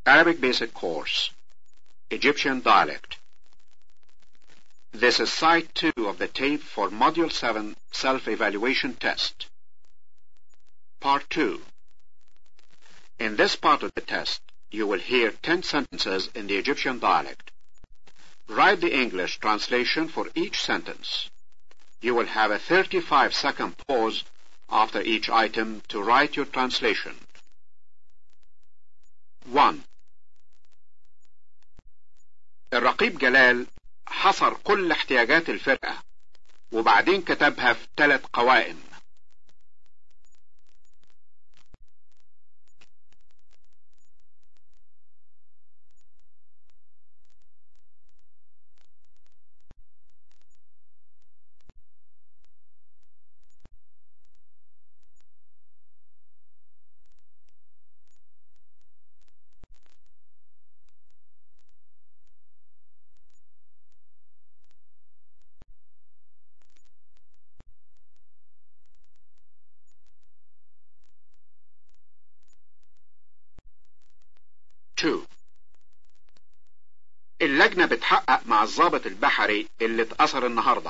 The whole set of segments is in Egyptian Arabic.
Arabic Basic Course, Egyptian Dialect. This is side 2 of the tape for Module 7 Self-Evaluation Test. Part 2. In this part of the test, you will hear 10 sentences in the Egyptian dialect. Write the English translation for each sentence. You will have a 35 second pause after each item to write your translation. 1. الرقيب جلال حصر كل احتياجات الفرقة وبعدين كتبها في ثلاث قوائم Two. اللجنة بتحقق مع الضابط البحري اللي اتأثر النهاردة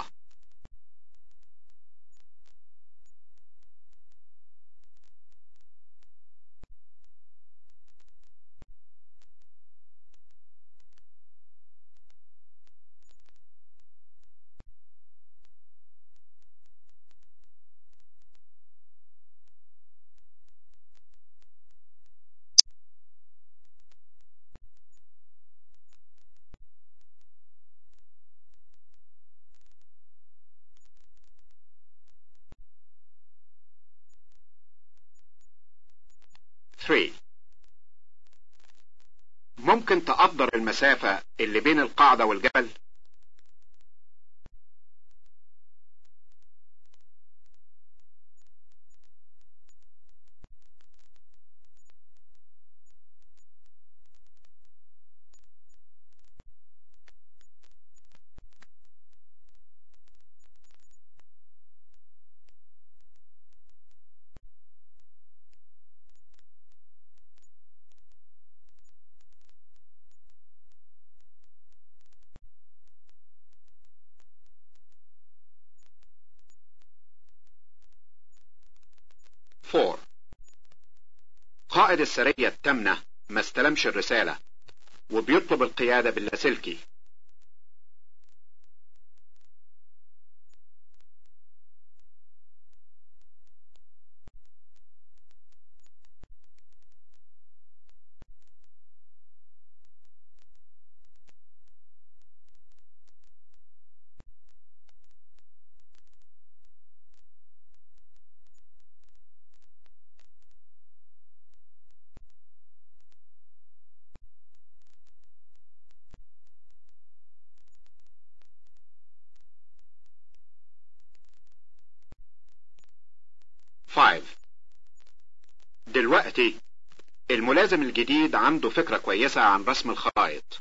Three. ممكن تقدر المسافة اللي بين القاعدة والجبل Four. قائد السرية التامنة ما استلمش الرسالة وبيطلب القيادة باللاسلكي Five. دلوقتي الملازم الجديد عنده فكرة كويسة عن رسم الخرائط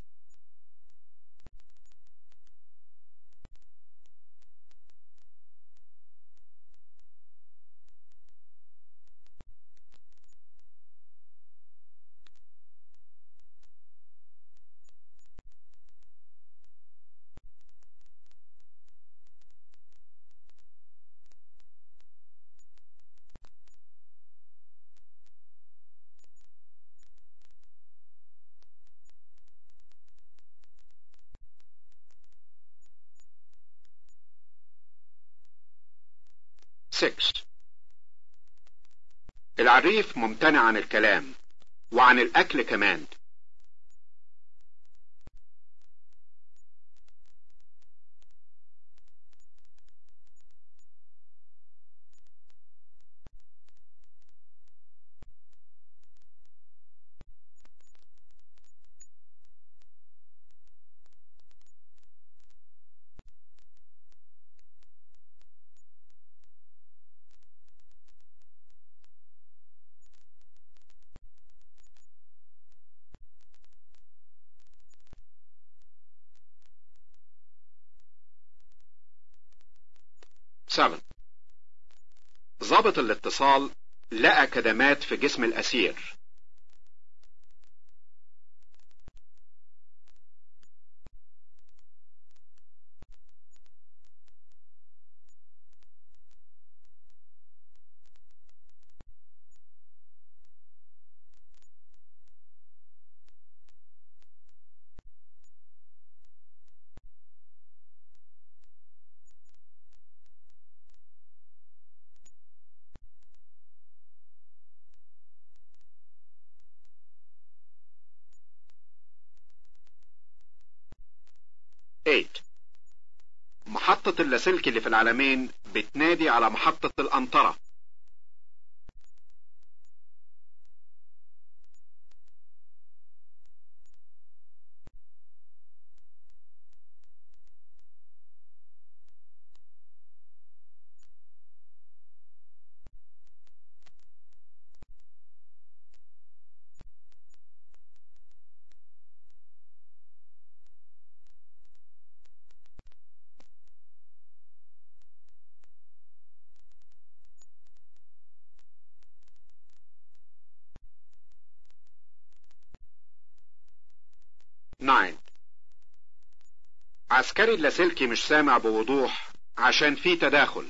Six. العريف ممتنع عن الكلام وعن الأكل كمان Seven. ضابط الاتصال لقى كدمات في جسم الأسير 8 محطة اللاسلكي اللي في العلمين بتنادي على محطة الأنطرة ناين عسكري اللاسلكي مش سامع بوضوح عشان في تداخل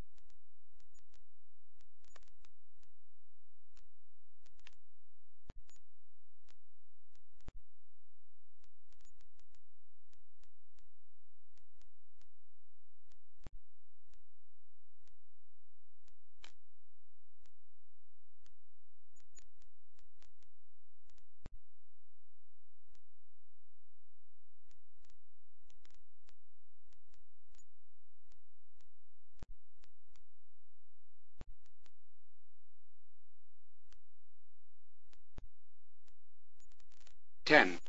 تن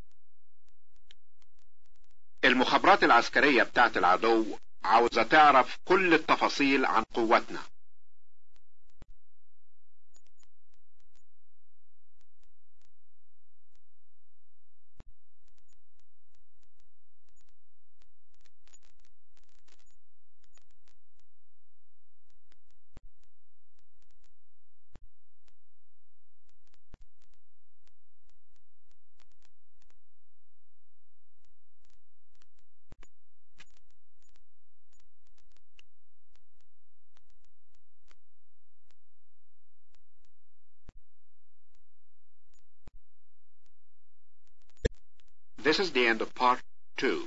المخابرات العسكرية بتاعت العدو عاوزة تعرف كل التفاصيل عن قوتنا This is the end of part 2.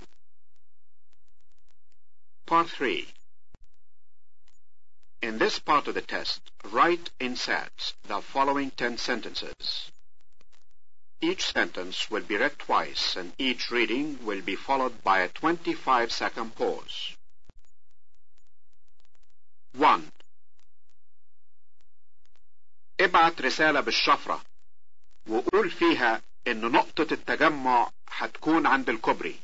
Part 3. In this part of the test, write in sets the following 10 sentences. Each sentence will be read twice and each reading will be followed by a 25 second pause. 1. ابعت رسالة بالشفرة وقول فيها ان نقطة التجمع هتكون عند الكوبري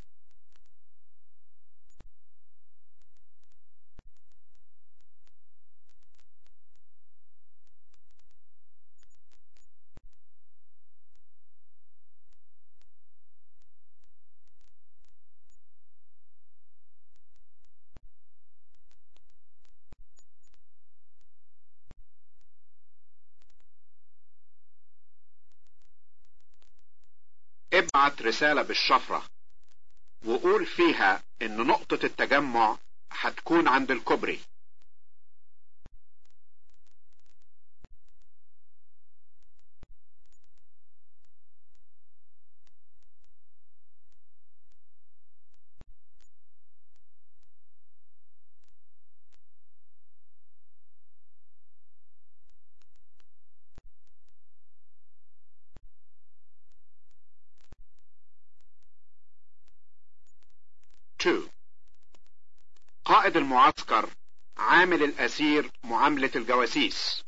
ابعت رسالة بالشفرة وقول فيها ان نقطة التجمع هتكون عند الكوبري Two. قائد المعسكر عامل الأسير معاملة الجواسيس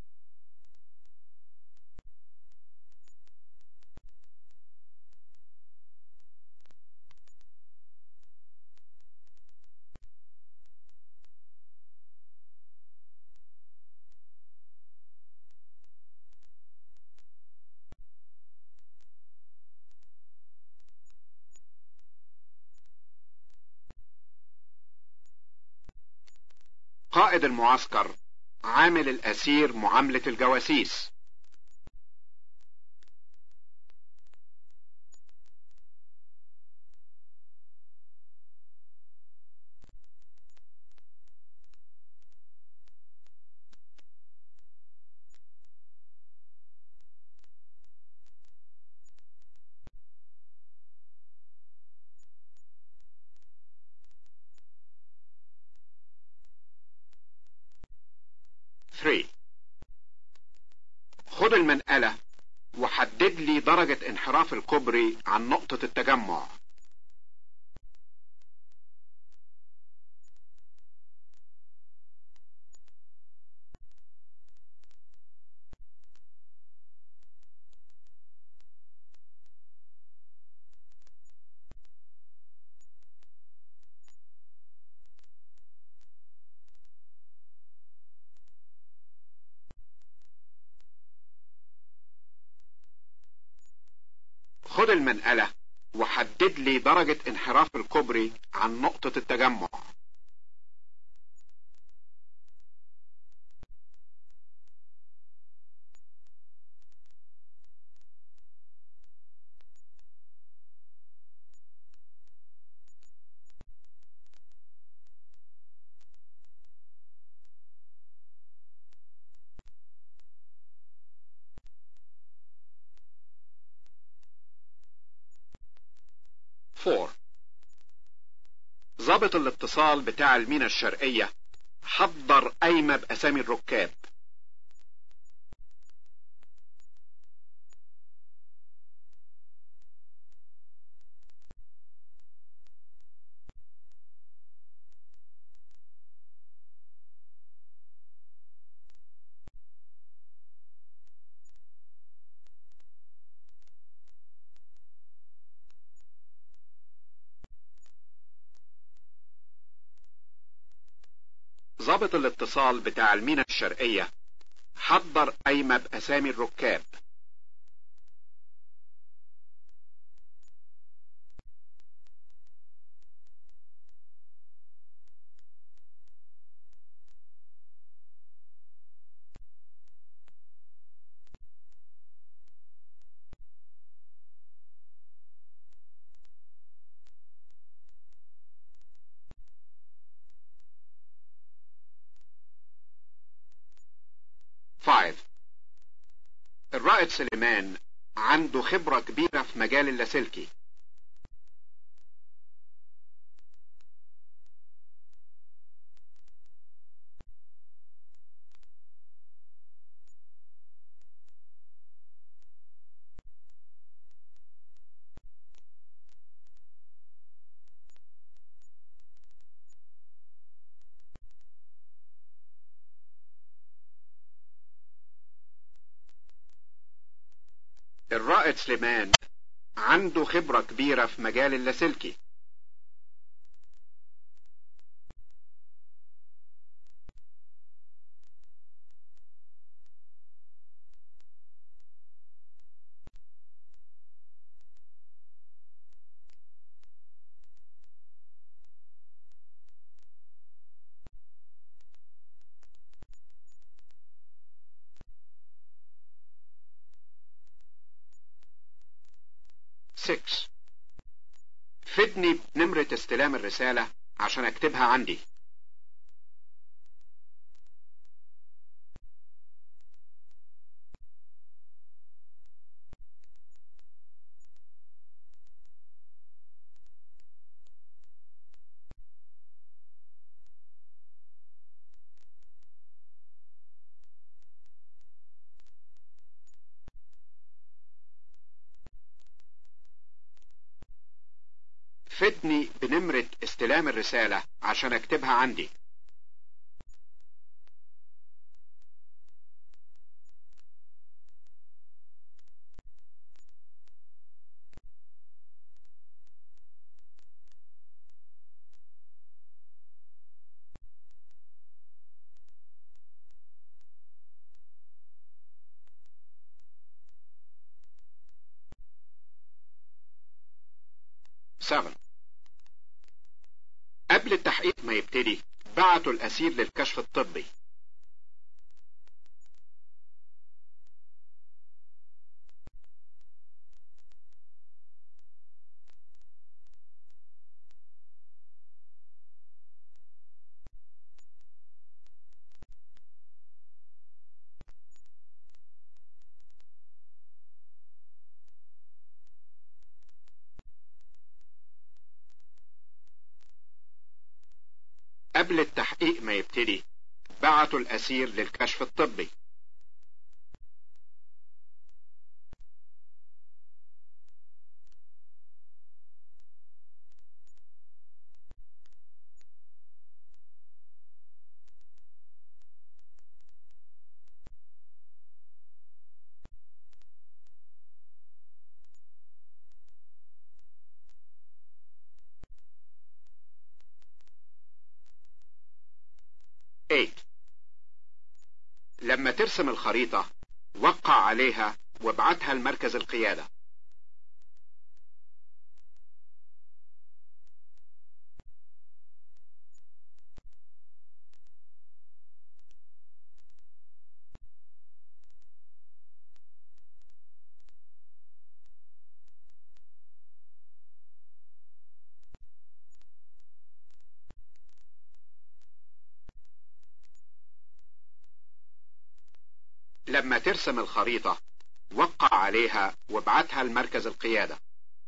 قائد المعسكر عامل الأسير معاملة الجواسيس Three. خد المنقلة وحدد لي درجة انحراف الكوبري عن نقطة التجمع خد المنقلة وحدد لي درجة انحراف الكوبري عن نقطة التجمع فور ضابط الاتصال بتاع المينا الشرقية حضر قايمة بأسامي الركاب ضابط الاتصال بتاع المينا الشرقية حضر قايمة بأسامي الركاب Five. الرائد سليمان عنده خبرة كبيرة في مجال اللاسلكي الرائد سليمان عنده خبرة كبيرة في مجال اللاسلكي Six. فدني بنمرة استلام الرسالة عشان اكتبها عندي فدني بنمرة استلام الرسالة عشان اكتبها عندي Seven. قبل التحقيق ما يبتدي بعتوا الأسير للكشف الطبي قبل التحقيق ما يبتدي بعتوا الأسير للكشف الطبي Eight. لما ترسم الخريطة وقع عليها وابعتها لمركز القيادة لما ترسم الخريطة وقع عليها وابعتها لمركز القيادة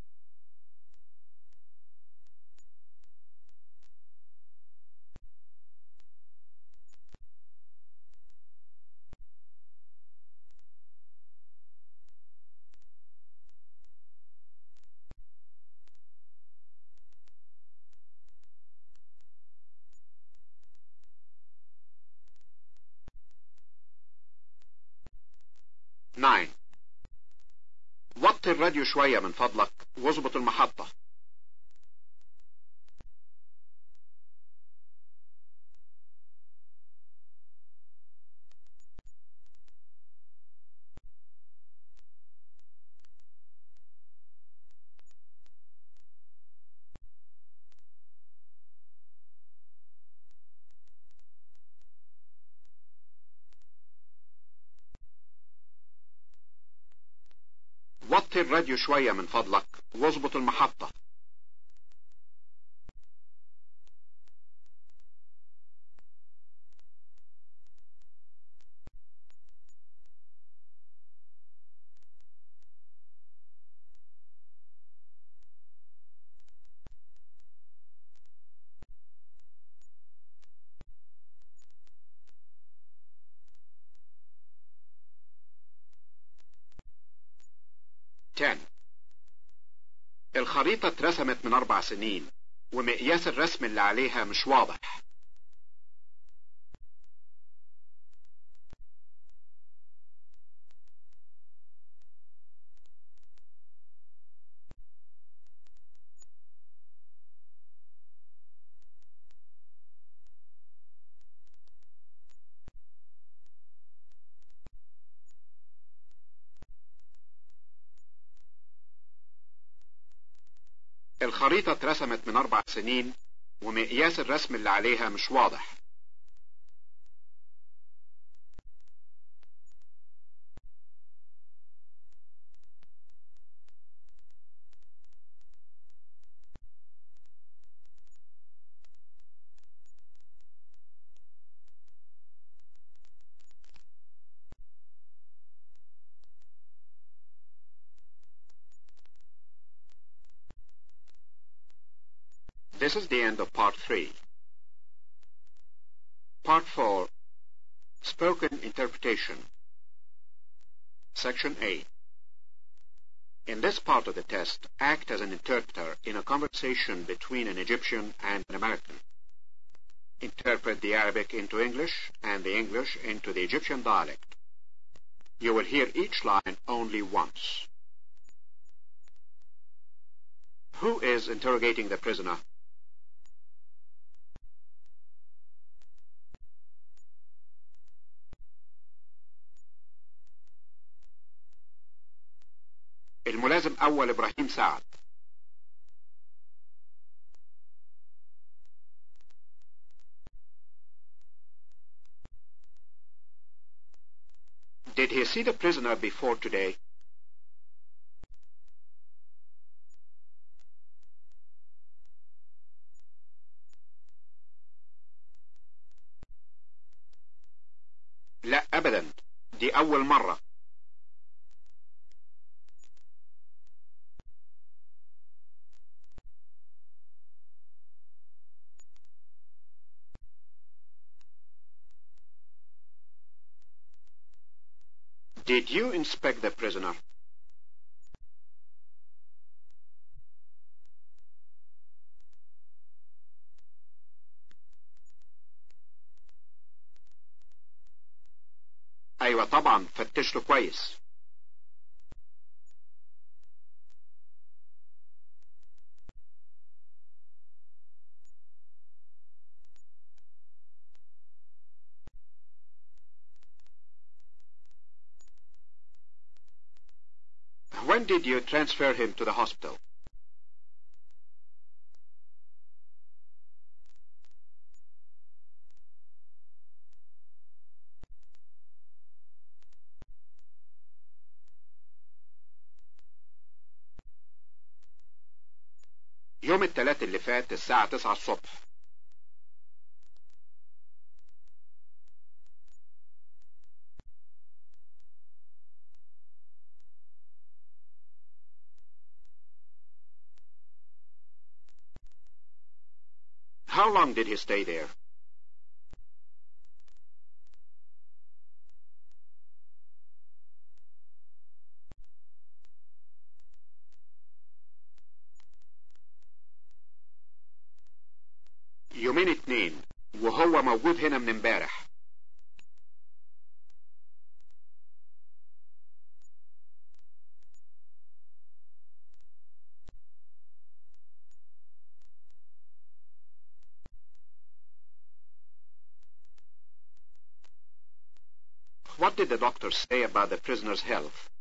ناين وطي الراديو شوية من فضلك واظبط المحطة وطي الراديو شوية من فضلك واظبط المحطة تاني الخريطة اترسمت من أربع سنين ومقياس الرسم اللي عليها مش واضح الخريطة اترسمت من أربع سنين ومقياس الرسم اللي عليها مش واضح This is the end of part 3. Part 4. Spoken Interpretation. Section A. In this part of the test, act as an interpreter in a conversation between an Egyptian and an American. Interpret the Arabic into English and the English into the Egyptian dialect. You will hear each line only once. Who is interrogating the prisoner? الملازم أول إبراهيم سعد Did he see the prisoner before today? لا أبدا دي أول مرة Did you inspect the prisoner? أيوة طبعا فتش له كويس When did you transfer him to the hospital? يوم الثلاث اللي فات الساعة 9 الصبح how long did he stay there? يومين اتنين وهو موجود هنا من امبارح What did the doctor say about the prisoner's health?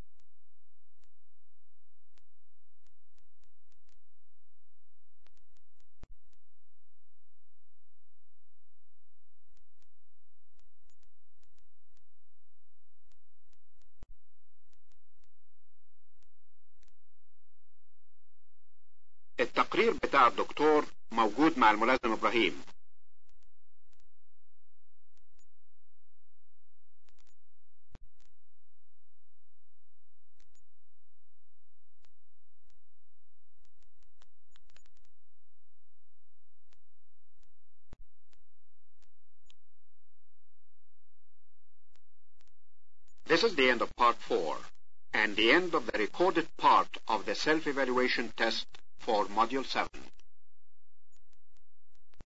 التقرير بتاع الدكتور موجود مع الملازم إبراهيم This is the end of part 4 and the end of the recorded part of the self-evaluation test for Module 7.